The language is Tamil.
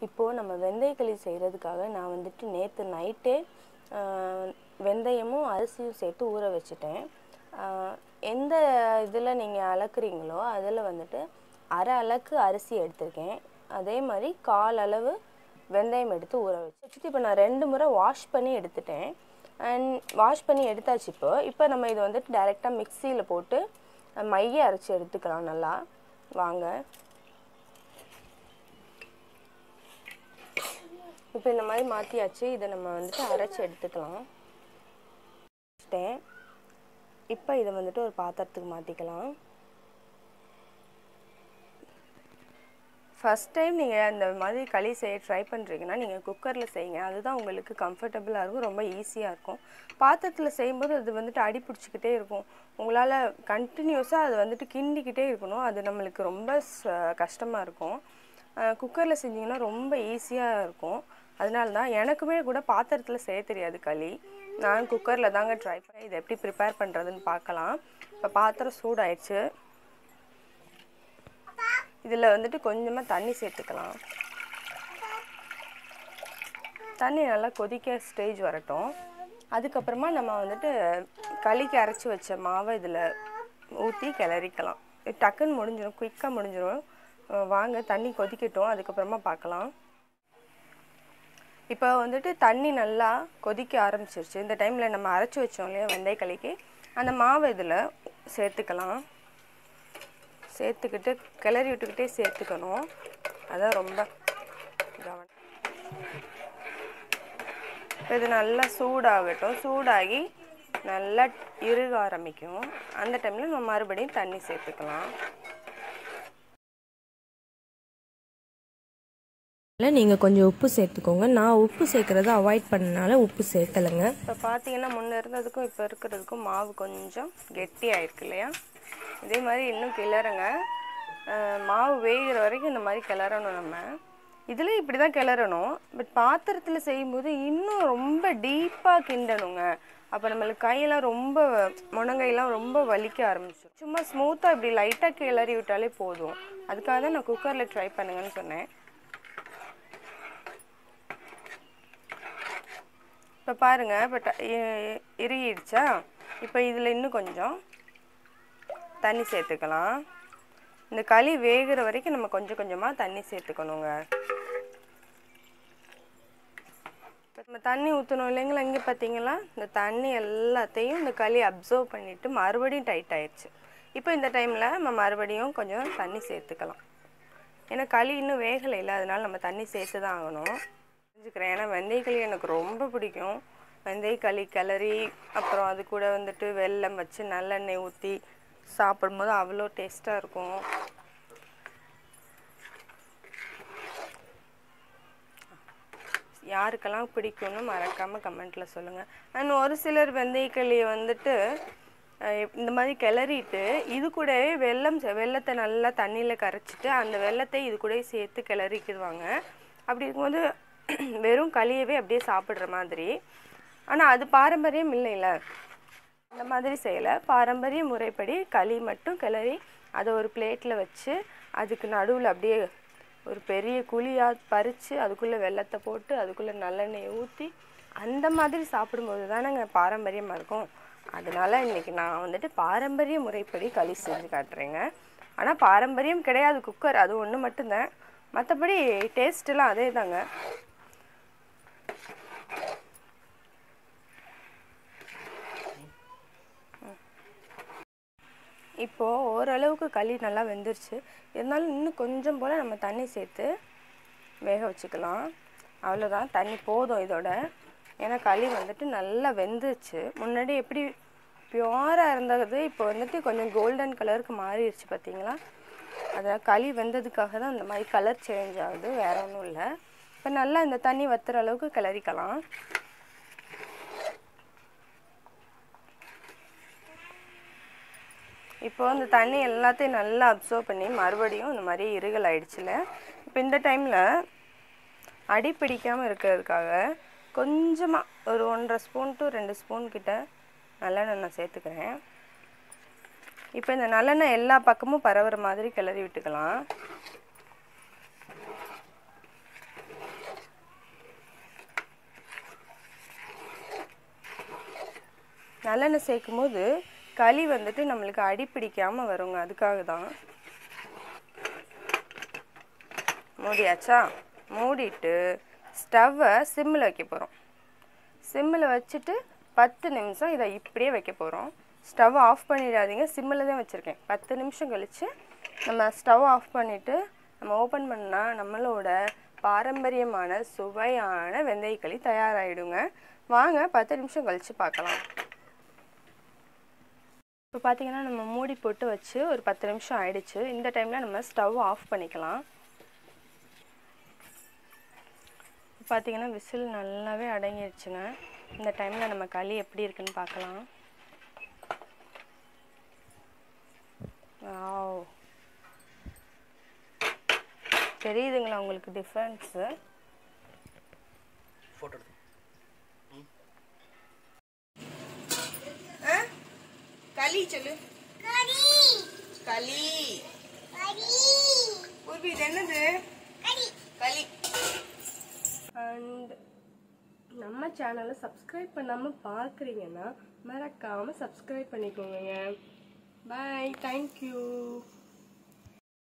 இப்போது நம்ம வெந்தயக்களி செய்கிறதுக்காக நான் வந்துட்டு நேற்று நைட்டே வெந்தயமும் அரிசியும் சேர்த்து ஊற வச்சுட்டேன் ஆஹ் எந்த இதில் நீங்கள் அளக்குறீங்களோ அதில் வந்துட்டு அரை அளக்கு அரிசி எடுத்திருக்கேன் அதே மாதிரி கால் அளவு வெந்தயம் எடுத்து ஊற வச்சு வச்சுட்டு இப்போ நான் ரெண்டு முறை வாஷ் பண்ணி எடுத்துட்டேன் அண்ட் வாஷ் பண்ணி எடுத்தாச்சு இப்போ இப்போ நம்ம இது வந்துட்டு டைரெக்டாக மிக்சியில் போட்டு அஹ், மைய அரைச்சி எடுத்துக்கலாம் நல்லா வாங்க இப்போ இந்த மாதிரி மாற்றியாச்சு இதை நம்ம வந்துட்டு அரைச்சி எடுத்துக்கலாம் வச்சுட்டேன் இப்போ இதை வந்துட்டு ஒரு பாத்திரத்துக்கு மாற்றிக்கலாம் ஃபஸ்ட் டைம் நீங்கள் அந்த மாதிரி களி செய்ய ட்ரை பண்ணுறீங்கன்னா நீங்கள் குக்கரில் செய்யுங்க அதுதான் உங்களுக்கு கம்ஃபர்டபுளாக இருக்கும் ரொம்ப ஈஸியாக இருக்கும் பாத்திரத்தில் செய்யும்போது அது வந்துட்டு அடி பிடிச்சிக்கிட்டே இருக்கும் உங்களால் கண்டினியூஸாக அது வந்துட்டு கிண்டிக்கிட்டே இருக்கணும் அது நம்மளுக்கு ரொம்ப கஷ்டமாக இருக்கும் குக்கரில் செஞ்சிங்கன்னா ரொம்ப ஈஸியாக இருக்கும் அதனால தான் எனக்குமே கூட பாத்திரத்தில் செய்ய தெரியாது களி நான் குக்கரில் தாங்க ட்ரை பண்ணேன் இதை எப்படி ப்ரிப்பேர் பண்ணுறதுன்னு பார்க்கலாம் இப்போ பாத்திரம் சூடாயிடுச்சு இதில் வந்துட்டு கொஞ்சமாக தண்ணி சேர்த்துக்கலாம் தண்ணி நல்லா கொதிக்க ஸ்டேஜ் வரட்டும் அதுக்கப்புறமா நம்ம வந்துட்டு களிக்கு அரைச்சி வச்ச மாவை இதில் ஊற்றி கிளறிக்கலாம் இது டக்குன்னு முடிஞ்சிடும் குயிக்காக முடிஞ்சிடும் அஹ் வாங்க தண்ணி கொதிக்கட்டும் அதுக்கப்புறமா பார்க்கலாம் இப்போ வந்துட்டு தண்ணி நல்லா கொதிக்க ஆரம்பிச்சிருச்சு இந்த டைமில் நம்ம அரைச்சி வச்சோம் இல்லையா வெந்தய களிக்கு அந்த மாவை இதில் சேர்த்துக்கலாம் சேர்த்துக்கிட்டு கிளறி விட்டுக்கிட்டே சேர்த்துக்கணும் அதான் ரொம்ப கவனம் இப்போ இது நல்லா சூடாகட்டும் சூடாகி நல்லா இறுக ஆரம்பிக்கும் அந்த டைமில் நம்ம மறுபடியும் தண்ணி சேர்த்துக்கலாம் இல்லை நீங்கள் கொஞ்சம் உப்பு சேர்த்துக்கோங்க நான் உப்பு சேர்க்குறத அவாய்ட் பண்ணனால உப்பு சேர்த்தலைங்க இப்போ பார்த்தீங்கன்னா முன்ன இருந்ததுக்கும் இப்போ இருக்கிறதுக்கும் மாவு கொஞ்சம் கெட்டி ஆயிருக்கு இல்லையா இதே மாதிரி இன்னும் கிளறுங்க அஹ் மாவு வேகிற வரைக்கும் இந்த மாதிரி கிளறணும் நம்ம இதில் இப்படி தான் கிளறணும் பட் பாத்திரத்தில் செய்யும்போது இன்னும் ரொம்ப டீப்பாக கிண்டணுங்க அப்போ நம்மளுக்கு கையெல்லாம் ரொம்ப முனங்கையெல்லாம் ரொம்ப வலிக்க ஆரம்பிச்சிடும் சும்மா ஸ்மூத்தாக இப்படி லைட்டாக கிளறி விட்டாலே போதும் அதுக்காக தான் நான் குக்கரில் ட்ரை பண்ணுங்கன்னு சொன்னேன் இப்போ பாருங்க இப்போ ட- இ- இறுகிடுச்சா இப்போ இதில் இன்னும் கொஞ்சம் தண்ணி சேர்த்துக்கலாம் இந்த களி வேகிற வரைக்கும் நம்ம கொஞ்சம் கொஞ்சமாக தண்ணி சேர்த்துக்கணுங்க இப்போ நம்ம தண்ணி ஊற்றணும் இல்லைங்களா இங்கே பார்த்தீங்களா இந்த தண்ணி எல்லாத்தையும் இந்த களி அப்சர்வ் பண்ணிவிட்டு மறுபடியும் டைட் ஆயிடுச்சு இப்போ இந்த டைமில் நம்ம மறுபடியும் கொஞ்சம் தண்ணி சேர்த்துக்கலாம் ஏன்னா களி இன்னும் வேகலை இல்லை அதனால நம்ம தண்ணி சேர்த்து தான் ஆகணும் செஞ்சுக்கிறேன் ஏன்னா வெந்தயக்களி எனக்கு ரொம்ப பிடிக்கும் வெந்தயக்களி கிளறி அப்புறம் அது கூட வந்துட்டு வெல்லம் வச்சு நல்லெண்ணெய் ஊற்றி சாப்பிடும்போது அவ்வளோ டேஸ்ட்டாக இருக்கும் யாருக்கெல்லாம் பிடிக்கும்னு மறக்காமல் கமெண்ட்டில் சொல்லுங்கள் அண்ட் ஒரு சிலர் வெந்தயக்களியை வந்துட்டு அஹ், இந்த மாதிரி கிளறிட்டு இது கூடவே வெல்லம் சே- வெல்லத்தை நல்லா தண்ணியில் கரைச்சிட்டு அந்த வெல்லத்தை இது கூடவே சேர்த்து கிளறிக்கிடுவாங்க அப்படி இருக்கும்போது வெறும் களியவே அப்படியே சாப்பிட்ற மாதிரி ஆனால் அது பாரம்பரியம் இல்லைல்ல இந்த மாதிரி செய்யலை பாரம்பரிய முறைப்படி களி மட்டும் கிளறி அதை ஒரு பிளேட்டில் வச்சு அதுக்கு நடுவில் அப்படியே ஒரு பெரிய குழியாக பறித்து அதுக்குள்ளே வெல்லத்தை போட்டு அதுக்குள்ளே நல்லெண்ணெயை ஊற்றி அந்த மாதிரி சாப்பிடும்போது தானேங்க பாரம்பரியமாக இருக்கும் அதனால இன்னைக்கு நான் வந்துட்டு பாரம்பரிய முறைப்படி களி செஞ்சு காட்டுறேங்க ஆனால் பாரம்பரியம் கிடையாது குக்கர் அது ஒன்று மட்டும்தான் மற்றபடி டேஸ்ட்டெல்லாம் அதே தாங்க இப்போது ஓரளவுக்கு களி நல்லா வெந்துருச்சு இருந்தாலும் இன்னும் கொஞ்சம் போல் நம்ம தண்ணி சேர்த்து வேக வச்சுக்கலாம் அவ்வளோதான் தண்ணி போதும் இதோட ஏன்னா களி வந்துட்டு நல்லா வெந்துருச்சு முன்னாடி எப்படி பியூராக இருந்தது இப்போ வந்துட்டு கொஞ்சம் கோல்டன் கலருக்கு மாறிடுச்சு பார்த்தீங்களா அதான் களி வெந்ததுக்காக தான் இந்த மாதிரி கலர் சேஞ்ச் ஆகுது வேற ஒன்றும் இல்லை இப்போ நல்லா இந்த தண்ணி வத்துற அளவுக்கு கிளறிக்கலாம் இப்போ இந்த தண்ணி எல்லாத்தையும் நல்லா அப்சர்வ் பண்ணி மறுபடியும் இந்த மாதிரி இருகல் ஆயிடுச்சுல இப்போ இந்த டைமில் அடி பிடிக்காமல் இருக்கிறதுக்காக கொஞ்சமாக ஒரு ஒன்றரை ஸ்பூன் டு ரெண்டு ஸ்பூன் கிட்ட நல்லெண்ணெய் நான் சேர்த்துக்கிறேன் இப்போ இந்த நல்லெண்ணெய் எல்லா பக்கமும் பரவுற மாதிரி கிளறி விட்டுக்கலாம் நல்லெண்ணெய் சேர்க்கும் போது களி வந்துட்டு நம்மளுக்கு அடி பிடிக்காமல் வருங்க அதுக்காக தான் மூடியாச்சா மூடிட்டு ஸ்டவ்வை சிம்மில் வைக்க போகிறோம் சிம்மில் வச்சுட்டு பத்து நிமிஷம் இதை இப்படியே வைக்க போகிறோம் ஸ்டவ் ஆஃப் பண்ணிடாதீங்க சிம்மில் தான் வச்சுருக்கேன் பத்து நிமிஷம் கழித்து நம்ம ஸ்டவ் ஆஃப் பண்ணிவிட்டு நம்ம ஓப்பன் பண்ணால் நம்மளோட பாரம்பரியமான சுவையான வெந்தயக்களி தயாராகிடுங்க வாங்க பத்து நிமிஷம் கழித்து பார்க்கலாம் இப்போ பார்த்தீங்கன்னா நம்ம மூடி போட்டு வச்சு ஒரு பத்து நிமிஷம் ஆயிடுச்சு இந்த டைமில் நம்ம ஸ்டவ் ஆஃப் பண்ணிக்கலாம் பார்த்தீங்கன்னா விசில் நல்லாவே அடங்கிடுச்சுங்க இந்த டைமில் நம்ம களி எப்படி இருக்குன்னு பார்க்கலாம் வாவ் தெரியுதுங்களா உங்களுக்கு டிஃப்ரென்ஸு ஃபோட்டோ களி சொல்லு களி பூர்வி இது என்னது களி அண்ட் நம்ம சேனலை சப்ஸ்கிரைப் பண்ணாமல் பார்க்குறீங்கன்னா மறக்காமல் சப்ஸ்கிரைப் பண்ணிக்கோங்க பாய் தேங்க்யூ